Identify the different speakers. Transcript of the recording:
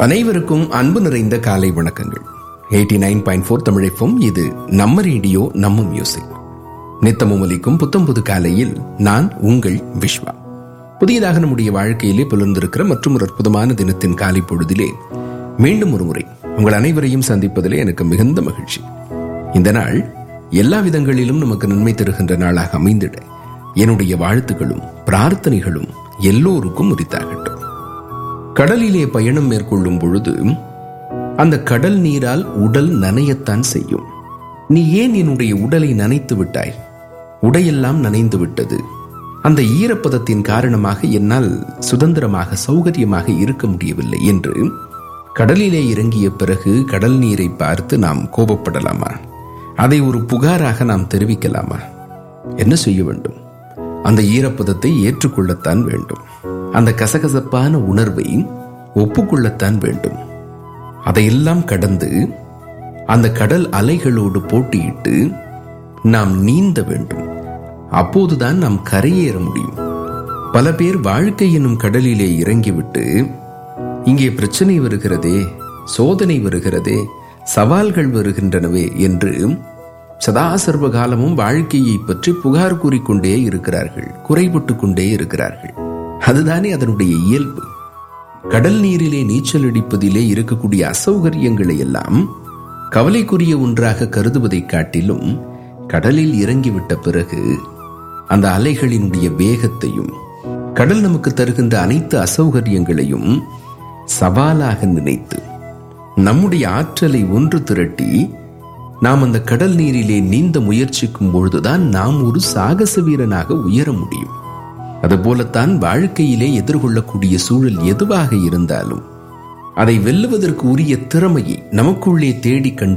Speaker 1: அனைவருக்கும் அன்பு நிறைந்த காலை வணக்கங்கள் எயிட்டி நைன் பாயிண்ட் ஃபோர் தமிழைப்பும் இது நம்ம ரேடியோ நம்ம மியூசிக் நித்தமும் ஒலிக்கும் புத்தம் புது காலையில் நான் உங்கள் விஸ்வா புதியதாக நம்முடைய வாழ்க்கையிலே புலர்ந்திருக்கிற மற்றும் ஒரு அற்புதமான தினத்தின் காலை பொழுதிலே மீண்டும் ஒரு முறை உங்கள் அனைவரையும் சந்திப்பதிலே எனக்கு மிகுந்த மகிழ்ச்சி இந்த நாள் எல்லா விதங்களிலும் நமக்கு நன்மை தருகின்ற நாளாக அமைந்திட என்னுடைய வாழ்த்துக்களும் பிரார்த்தனைகளும் எல்லோருக்கும் உரித்தாகட்டும் கடலிலே பயணம் மேற்கொள்ளும் பொழுது அந்த கடல் நீரால் உடல் நனையத்தான் செய்யும் நீ ஏன் என்னுடைய உடலை நனைத்து விட்டாய் உடையெல்லாம் நனைந்து விட்டது அந்த ஈரப்பதத்தின் காரணமாக என்னால் சுதந்திரமாக சௌகரியமாக இருக்க முடியவில்லை என்று கடலிலே இறங்கிய பிறகு கடல் நீரை பார்த்து நாம் கோபப்படலாமா அதை ஒரு புகாராக நாம் தெரிவிக்கலாமா என்ன செய்ய வேண்டும் அந்த ஈரப்பதத்தை ஏற்றுக்கொள்ளத்தான் வேண்டும் அந்த கசகசப்பான உணர்வை ஒப்புக்கொள்ளத்தான் வேண்டும் அதையெல்லாம் கடந்து அந்த கடல் அலைகளோடு போட்டியிட்டு நாம் நீந்த வேண்டும் அப்போதுதான் நாம் கரையேற முடியும் பல பேர் வாழ்க்கை என்னும் கடலிலே இறங்கிவிட்டு இங்கே பிரச்சனை வருகிறதே சோதனை வருகிறதே சவால்கள் வருகின்றனவே என்று சதா சர்வ காலமும் வாழ்க்கையை பற்றி புகார் கூறிக்கொண்டே இருக்கிறார்கள் குறைபட்டு கொண்டே இருக்கிறார்கள் அதுதானே அதனுடைய இயல்பு கடல் நீரிலே நீச்சல் அடிப்பதிலே இருக்கக்கூடிய அசௌகரியங்களை எல்லாம் கவலைக்குரிய ஒன்றாக கருதுவதை காட்டிலும் கடலில் இறங்கிவிட்ட பிறகு அந்த அலைகளினுடைய வேகத்தையும் கடல் நமக்கு தருகின்ற அனைத்து அசௌகரியங்களையும் சவாலாக நினைத்து நம்முடைய ஆற்றலை ஒன்று திரட்டி நாம் அந்த கடல் நீரிலே நீந்த முயற்சிக்கும் பொழுதுதான் நாம் ஒரு சாகச வீரனாக உயர முடியும் அதுபோலத்தான் வாழ்க்கையிலே எதிர்கொள்ளக்கூடிய சூழல் எதுவாக இருந்தாலும் அதை வெல்லுவதற்கு உரிய திறமையை நமக்குள்ளே தேடி கண்டு